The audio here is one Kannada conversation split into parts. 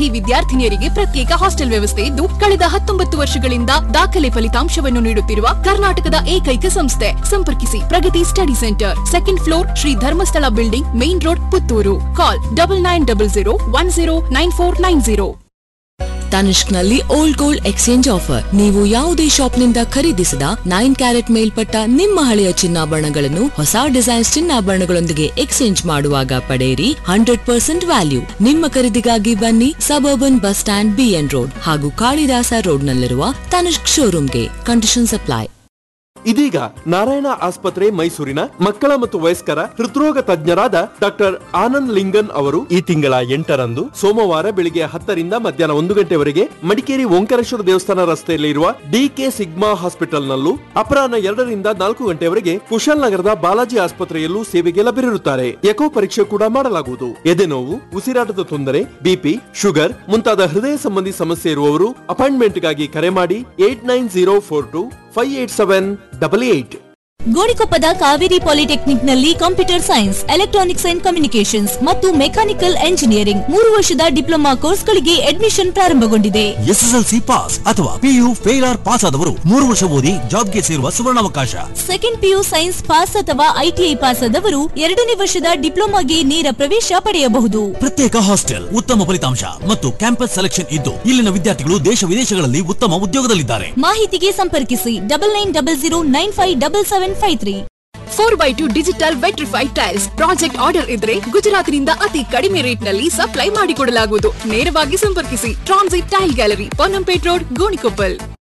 ವಿದ್ಯಾರ್ಥಿ ವಿದ್ಯಾರ್ಥಿನಿಯರಿಗೆ ಪ್ರತ್ಯೇಕ ಹಾಸ್ಟೆಲ್ ವ್ಯವಸ್ಥೆ ಇದ್ದು ಕಳೆದ ಹತ್ತೊಂಬತ್ತು ವರ್ಷಗಳಿಂದ ದಾಖಲೆ ಫಲಿತಾಂಶವನ್ನು ನೀಡುತ್ತಿರುವ ಕರ್ನಾಟಕದ ಏಕೈಕ ಸಂಸ್ಥೆ ಸಂಪರ್ಕಿಸಿ Pragati study centre second floor Shri Dharmasthala building main road Puttur call double nine double zero one zero nine four nine zero ತನಿಷ್ಕ್ನಲ್ಲಿ ಓಲ್ಡ್ ಗೋಲ್ಡ್ ಎಕ್ಸ್ಚೇಂಜ್ ಆಫರ್ ನೀವು ಯಾವುದೇ ಶಾಪ್ನಿಂದ ಖರೀದಿಸಿದ ನೈನ್ ಕ್ಯಾರೆಟ್ ಮೇಲ್ಪಟ್ಟ ನಿಮ್ಮ ಹಳೆಯ ಚಿನ್ನಾಭರಣಗಳನ್ನು ಹೊಸ ಡಿಸೈನ್ಸ್ ಚಿನ್ನಾಭರಣಗಳೊಂದಿಗೆ ಎಕ್ಸ್ಚೇಂಜ್ ಮಾಡುವಾಗ ಪಡೆಯಿರಿ ಹಂಡ್ರೆಡ್ ಪರ್ಸೆಂಟ್ ವ್ಯಾಲ್ಯೂ ನಿಮ್ಮ ಖರೀದಿಗಾಗಿ ಬನ್ನಿ suburban bus stand BN road ಹಾಗೂ ಕಾಳಿದಾಸ ರೋಡ್ನಲ್ಲಿರುವ ತನಿಷ್ಕ್ ಶೋರೂಮ್ಗೆ ಕಂಡೀಷನ್ ಅಪ್ಲೈ ಇದೀಗ ನಾರಾಯಣ ಆಸ್ಪತ್ರೆ ಮೈಸೂರಿನ ಮಕ್ಕಳ ಮತ್ತು ವಯಸ್ಕರ ಹೃದ್ರೋಗ ತಜ್ಞರಾದ ಡಾಕ್ಟರ್ ಆನಂದ್ ಲಿಂಗನ್ ಅವರು ಈ ತಿಂಗಳ ಎಂಟರಂದು ಸೋಮವಾರ ಬೆಳಿಗ್ಗೆ ಹತ್ತರಿಂದ ಮಧ್ಯಾಹ್ನ ಒಂದು ಗಂಟೆವರೆಗೆ ಮಡಿಕೇರಿ ಓಂಕಾರೇಶ್ವರ ದೇವಸ್ಥಾನ ರಸ್ತೆಯಲ್ಲಿ ಇರುವ ಡಿಕೆ ಸಿಗ್ಮಾ ಹಾಸ್ಪಿಟಲ್ ನಲ್ಲೂ ಅಪರಾಹ್ನ ಎರಡರಿಂದ ನಾಲ್ಕು ಗಂಟೆವರೆಗೆ ಕುಶಾಲ್ ನಗರದ ಬಾಲಾಜಿ ಆಸ್ಪತ್ರೆಯಲ್ಲೂ ಸೇವೆಗೆ ಲಭ್ಯರಿರುತ್ತಾರೆ ಎಕೋ ಪರೀಕ್ಷೆ ಕೂಡ ಮಾಡಲಾಗುವುದು ಎದೆನೋವು ಉಸಿರಾಟದ ತೊಂದರೆ ಬಿಪಿ ಶುಗರ್ ಮುಂತಾದ ಹೃದಯ ಸಂಬಂಧಿ ಸಮಸ್ಯೆ ಇರುವವರು ಅಪಾಯಿಂಟ್ಮೆಂಟ್ಗಾಗಿ ಕರೆ ಮಾಡಿ eight nine zero four two five eight seven double eight ಗೋಣಿಕೊಪ್ಪದ ಕಾವೇರಿ ಪಾಲಿಟೆಕ್ನಿಕ್ ನಲ್ಲಿ computer science electronics and communications ಮತ್ತು ಮೆಕ್ಯಾನಿಕಲ್ ಎಂಜಿನಿಯರಿಂಗ್ ಮೂರು ವರ್ಷದ ಡಿಪ್ಲೊಮಾ ಕೋರ್ಸ್ಗಳಿಗೆ ಅಡ್ಮಿಷನ್ ಪ್ರಾರಂಭಗೊಂಡಿದೆ ಎಸ್ಎಸ್ಎಲ್ಸಿ ಪಾಸ್ ಅಥವಾ ಪಿಯು ಫೇಲ್ ಆರ್ ಪಾಸ್ ಆದವರು ಮೂರು ವರ್ಷ ಓದಿ ಜಾಬ್ಗೆ ಸೇರುವ ಸುವರ್ಣಾವಕಾಶ ಸೆಕೆಂಡ್ ಪಿಯು ಸೈನ್ಸ್ ಪಾಸ್ ಅಥವಾ ಐಟಿಐ ಪಾಸ್ ಆದವರು ಎರಡನೇ ವರ್ಷದ ಡಿಪ್ಲೊಮಾಗೆ ನೇರ ಪ್ರವೇಶ ಪಡೆಯಬಹುದು ಪ್ರತ್ಯೇಕ ಹಾಸ್ಟೆಲ್ ಉತ್ತಮ ಫಲಿತಾಂಶ ಮತ್ತು ಕ್ಯಾಂಪಸ್ ಸೆಲೆಕ್ಷನ್ ಇದ್ದು ಇಲ್ಲಿನ ವಿದ್ಯಾರ್ಥಿಗಳು ದೇಶ ವಿದೇಶಗಳಲ್ಲಿ ಉತ್ತಮ ಉದ್ಯೋಗದಲ್ಲಿದ್ದಾರೆ ಮಾಹಿತಿಗೆ ಸಂಪರ್ಕಿಸಿ double nine double zero nine five double seven five three four by two digital vitrified tiles project order ಇದ್ರೆ ಗುಜರಾತ್ನಿಂದ ಅತಿ ಕಡಿಮೆ ರೇಟ್ ನಲ್ಲಿ ಸಪ್ಲೈ ಮಾಡಿಕೊಡಲಾಗುವುದು ನೇರವಾಗಿ ಸಂಪರ್ಕಿಸಿ transit tile gallery Ponnampet road Gonikoppal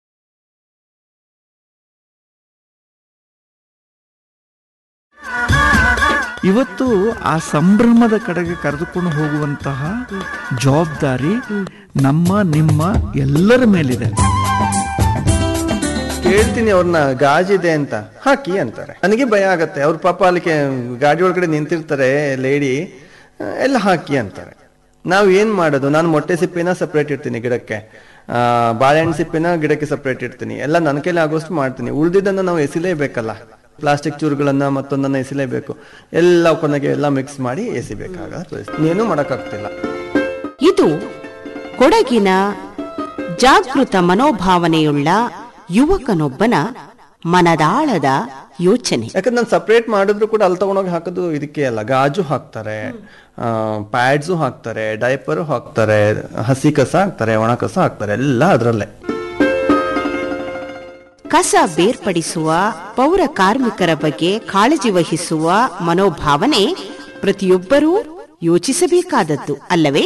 ಇವತ್ತು ಆ ಸಂಭ್ರಮದ ಕಡೆಗೆ ಕರೆದುಕೊಂಡು ಹೋಗುವಂತಹ ಜವಾಬ್ದಾರಿ ನಮ್ಮ ನಿಮ್ಮ ಎಲ್ಲರ ಮೇಲಿದೆ ಕೇಳ್ತೀನಿ ಅವ್ರನ್ನ ಗಾಜಿದೆ ಅಂತ ಹಾಕಿ ಅಂತಾರೆ ನನಗೆ ಭಯ ಆಗತ್ತೆ ಅವ್ರ ಪಾಪ ಅಲ್ಲಿಗೆ ಗಾಡಿ ಒಳಗಡೆ ನಿಂತಿರ್ತಾರೆ ಲೇಡಿ ಎಲ್ಲ ಹಾಕಿ ಅಂತಾರೆ ನಾವು ಏನ್ ಮಾಡೋದು ನಾನು ಮೊಟ್ಟೆ ಸಿಪ್ಪಿನ ಸಪ್ರೇಟ್ ಇಡ್ತೀನಿ ಗಿಡಕ್ಕೆ ಆ, ಬಾಳೆಹಣ್ಣು ಸಿಪ್ಪಿನ ಗಿಡಕ್ಕೆ ಸಪ್ರೇಟ್ ಇಡ್ತೀನಿ ಎಲ್ಲ ನನ್ನ ಕೈಲಿ ಆಗೋಷ್ಟು ಮಾಡ್ತೀನಿ ಉಳಿದಿದ್ದನ್ನ ನಾವು ಎಸಿಲೇಬೇಕಲ್ಲ ಪ್ಲಾಸ್ಟಿಕ್ ಚೂರುಗಳನ್ನ ಮತ್ತೊಂದನ್ನ ಎಸಿಲೇಬೇಕು ಎಲ್ಲ ಕೊನೆಗೆ ಎಲ್ಲ ಮಿಕ್ಸ್ ಮಾಡಿ ಎಸಿಬೇಕಾಗ ಏನು ಮಾಡೋಕ್ಕಾಗ್ತಿಲ್ಲ ಇದು ಕೊಡಗಿನ ಜಾಗೃತ ಮನೋಭಾವನೆಯುಳ್ಳ ಯುವಕನೊಬ್ಬನ ಮನದಾಳದ ಯೋಚನೆ ಯಾಕಂದ್ರೆ ನಾನು ಸಪ್ರೇಟ್ ಮಾಡಿದ್ರು ಕೂಡ ಅಲ್ಲಿ ತಗೊಂಡೋಗಿ ಹಾಕೋದು ಇದಕ್ಕೆ ಅಲ್ಲ ಗಾಜು ಹಾಕ್ತಾರೆ ಪ್ಯಾಡ್ಸು ಹಾಕ್ತಾರೆ ಡೈಪರು ಹಾಕ್ತಾರೆ ಹಸಿ ಕಸ ಹಾಕ್ತಾರೆ ಒಣ ಕಸ ಹಾಕ್ತಾರೆ ಎಲ್ಲ ಅದರಲ್ಲೇ ಕಸ ಬೇರ್ಪಡಿಸುವ ಪೌರ ಕಾರ್ಮಿಕರ ಬಗ್ಗೆ ಕಾಳಜಿ ವಹಿಸುವ ಮನೋಭಾವನೆ ಪ್ರತಿಯೊಬ್ಬರೂ ಯೋಚಿಸಬೇಕಾದದ್ದು ಅಲ್ಲವೇ